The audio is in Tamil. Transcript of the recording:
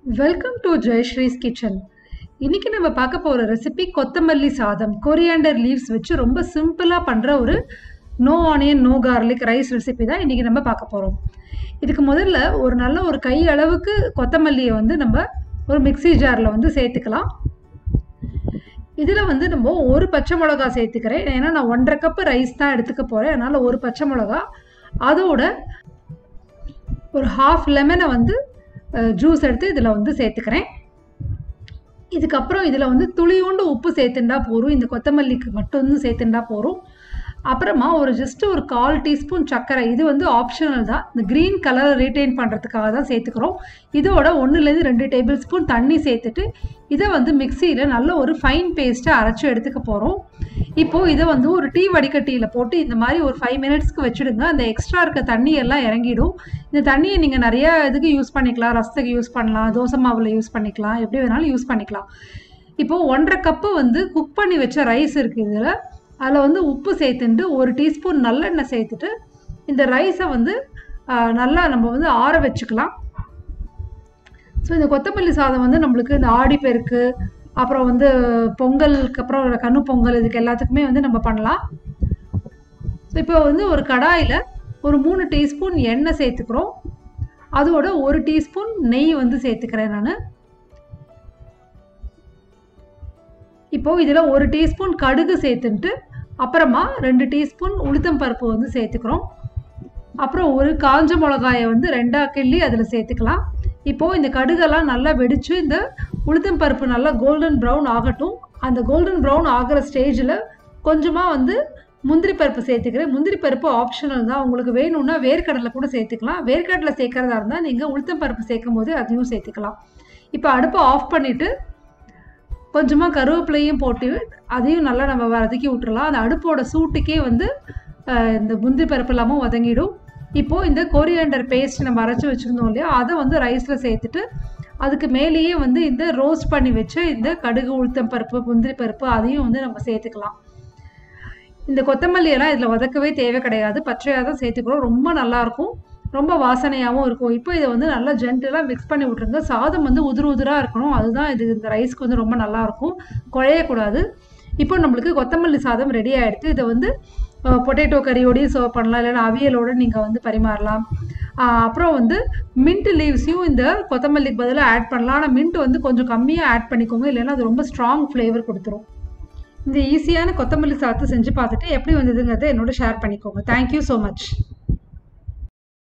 வெல்கம் டு ஜெயஸ்ரீஸ் கிச்சன் இன்னைக்கு நம்ம பார்க்க போகிற ரெசிபி கொத்தமல்லி சாதம் கொரியாண்டர் லீவ்ஸ் வச்சு ரொம்ப சிம்பிளாக பண்ணுற ஒரு no onion no garlic rice recipe தான் இன்றைக்கி நம்ம பார்க்க போகிறோம் இதுக்கு முதல்ல ஒரு நல்ல ஒரு கை அளவுக்கு கொத்தமல்லியை வந்து நம்ம ஒரு மிக்ஸி ஜாரில் வந்து சேர்த்துக்கலாம் இதில் வந்து நம்ம ஒரு பச்சை மிளகா சேர்த்துக்கிறேன் ஏன்னா நான் ஒன்றரை கப்பு ரைஸ் தான் எடுத்துக்க போகிறேன் அதனால் ஒரு பச்சை மிளகா அதோட ஒரு ஹாஃப் லெமனை வந்து ஜூஸ் எடுத்து இதில் வந்து சேர்த்துக்கிறேன் இதுக்கப்புறம் இதில் வந்து துளியோண்டு உப்பு சேர்த்துண்டா போதும் இந்த கொத்தமல்லிக்கு மட்டும் சேர்த்துண்டா போதும் அப்புறமா ஒரு ஜஸ்ட் ஒரு கால் டீஸ்பூன் சர்க்கரை இது வந்து ஆப்ஷனல் தான் இந்த க்ரீன் கலரை ரீட்டைன் பண்ணுறதுக்காக தான் சேர்த்துக்கிறோம் இதோட ஒன்றுலேருந்து ரெண்டு டேபிள் ஸ்பூன் தண்ணி சேர்த்துட்டு இதை வந்து மிக்சியில் நல்ல ஒரு ஃபைன் பேஸ்ட்டை அரைச்சி எடுத்துக்க போகிறோம் இப்போது இதை வந்து ஒரு டீ வடிகட்டியில் போட்டு இந்த மாதிரி ஒரு ஃபைவ் மினிட்ஸ்க்கு வச்சுடுங்க அந்த எக்ஸ்ட்ரா இருக்க தண்ணி எல்லாம் இறங்கிடும் இந்த தண்ணியை நீங்கள் நிறைய இதுக்கு யூஸ் பண்ணிக்கலாம் ரசத்துக்கு யூஸ் பண்ணலாம் தோசை மாவில் யூஸ் பண்ணிக்கலாம் எப்படி வேணாலும் யூஸ் பண்ணிக்கலாம் இப்போது ஒன்றரை கப்பு வந்து குக் பண்ணி வச்ச ரைஸ் இருக்குது இதில் அதில் வந்து உப்பு சேர்த்துட்டு ஒரு டீஸ்பூன் நல்லெண்ணெய் சேர்த்துட்டு இந்த ரைஸை வந்து நல்லா நம்ம வந்து ஆற வச்சுக்கலாம் ஸோ இந்த கொத்தமல்லி சாதம் வந்து நம்மளுக்கு இந்த ஆடிப்பெருக்கு அப்புறம் வந்து பொங்கலுக்கு அப்புறம் கண்ணு பொங்கல் இதுக்கு எல்லாத்துக்குமே வந்து நம்ம பண்ணலாம் ஸோ இப்போ வந்து ஒரு கடாயில் ஒரு மூணு டீஸ்பூன் எண்ணெய் சேர்த்துக்கிறோம் அதோட ஒரு டீஸ்பூன் நெய் வந்து சேர்த்துக்கிறேன் நான் இப்போது இதில் ஒரு டீஸ்பூன் கடுகு சேர்த்துன்ட்டு அப்புறமா ரெண்டு டீஸ்பூன் உளுத்தம் பருப்பு வந்து சேர்த்துக்கிறோம் அப்புறம் ஒரு காஞ்ச மிளகாயை வந்து ரெண்டாக கிள்ளி அதில் சேர்த்துக்கலாம் இப்போது இந்த கடுகெல்லாம் நல்லா வெடித்து இந்த உளுத்தம் பருப்பு நல்லா கோல்டன் ப்ரௌன் ஆகட்டும் அந்த கோல்டன் ப்ரௌன் ஆகிற ஸ்டேஜில் கொஞ்சமாக வந்து முந்திரி பருப்பு சேர்த்துக்கிறேன் முந்திரி பருப்பு ஆப்ஷனல் தான் உங்களுக்கு வேணும்னா வேர்க்கடலை கூட சேர்த்துக்கலாம் வேர்க்கடலை சேர்க்குறதா இருந்தால் நீங்கள் உளுத்தம் பருப்பு சேர்க்கும் போது அதையும் சேர்த்துக்கலாம் இப்போ அடுப்பை ஆஃப் பண்ணிவிட்டு கொஞ்சமாக கருவேப்பிலையும் போட்டு அதையும் நல்லா நம்ம வதக்கி விட்டுறலாம் அந்த அடுப்போட சூட்டுக்கே வந்து இந்த முந்திரி பருப்பு இல்லாமல் வதங்கிடும் இப்போது இந்த கோரியாண்டர் பேஸ்ட் நம்ம அரைச்சி வச்சுருந்தோம் இல்லையா அதை வந்து ரைஸில் சேர்த்துட்டு அதுக்கு மேலேயே வந்து இந்த ரோஸ்ட் பண்ணி வச்ச இந்த கடுகு உளுத்தம் பருப்பு முந்திரி பருப்பு அதையும் வந்து நம்ம சேர்த்துக்கலாம் இந்த கொத்தமல்லி எல்லாம் இதில் வதக்கவே தேவை கிடையாது பச்சையாக தான் சேர்த்துக்கிறோம் ரொம்ப நல்லாயிருக்கும் ரொம்ப வாசனையாகவும் இருக்கும் இப்போ இதை வந்து நல்லா ஜென்டலாக மிக்ஸ் பண்ணி விட்ருங்க சாதம் வந்து உதிர் உதிராக இருக்கணும் அதுதான் இது இந்த ரைஸ்க்கு வந்து ரொம்ப நல்லாயிருக்கும் குழையக்கூடாது இப்போ நம்மளுக்கு கொத்தமல்லி சாதம் ரெடி ஆகிடுது இதை வந்து பொட்டேட்டோ கறியோடையும் சர்வ் பண்ணலாம் இல்லைன்னா அவியலோடு நீங்கள் வந்து பரிமாறலாம் அப்புறம் வந்து மின்ட் லீவ்ஸையும் இந்த கொத்தமல்லிக்கு பதிலாக ஆட் பண்ணலாம் ஆனால் மின்ட் வந்து கொஞ்சம் கம்மியாக ஆட் பண்ணிக்கோங்க இல்லைன்னா அது ரொம்ப ஸ்ட்ராங் ஃப்ளேவர் கொடுத்துரும் இந்த ஈஸியான கொத்தமல்லி சாதத்தை செஞ்சு பார்த்துட்டு எப்படி வந்ததுங்கிறத என்னோட ஷேர் பண்ணிக்கோங்க தேங்க்யூ ஸோ மச்